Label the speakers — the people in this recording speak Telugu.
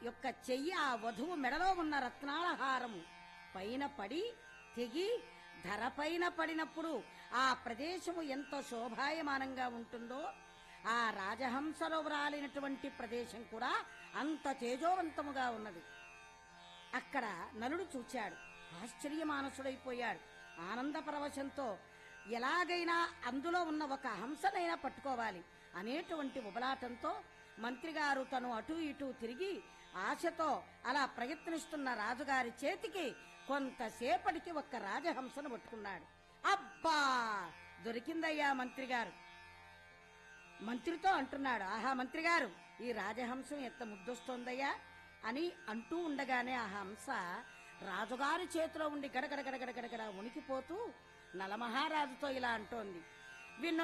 Speaker 1: యొక్క చెయ్యి ఆ వధువు మెడలో ఉన్న రత్నాల హారము పైన పడి తెగి ధర పైన పడినప్పుడు ఆ ప్రదేశము ఎంత శోభాయమానంగా ఉంటుందో ఆ రాజహంసలో వ్రాలినటువంటి ప్రదేశం కూడా అంత తేజోవంతముగా ఉన్నది అక్కడ నలుడు చూచాడు ఆశ్చర్యమానసుడైపోయాడు ఆనంద పరవశంతో ఎలాగైనా అందులో ఉన్న ఒక హంసనైనా పట్టుకోవాలి అనేటువంటి ఉబలాటంతో మంత్రిగారు తను అటూ ఇటూ తిరిగి ఆశతో అలా ప్రయత్నిస్తున్న రాజుగారి చేతికి కొంతసేపటికి ఒక్క రాజహంసను పట్టుకున్నాడు అబ్బా దొరికిందయ్యా మంత్రిగారు మంత్రితో అంటున్నాడు ఆహా మంత్రి గారు ఈ రాజహంసం ఎంత ముద్దొస్తోందయ్యా అని అంటూ ఉండగానే ఆ హంస రాజుగారి చేతిలో ఉండి గడగడ గడగడ గడగడ ఉనికిపోతూ నలమహారాజుతో ఇలా అంటోంది విన్న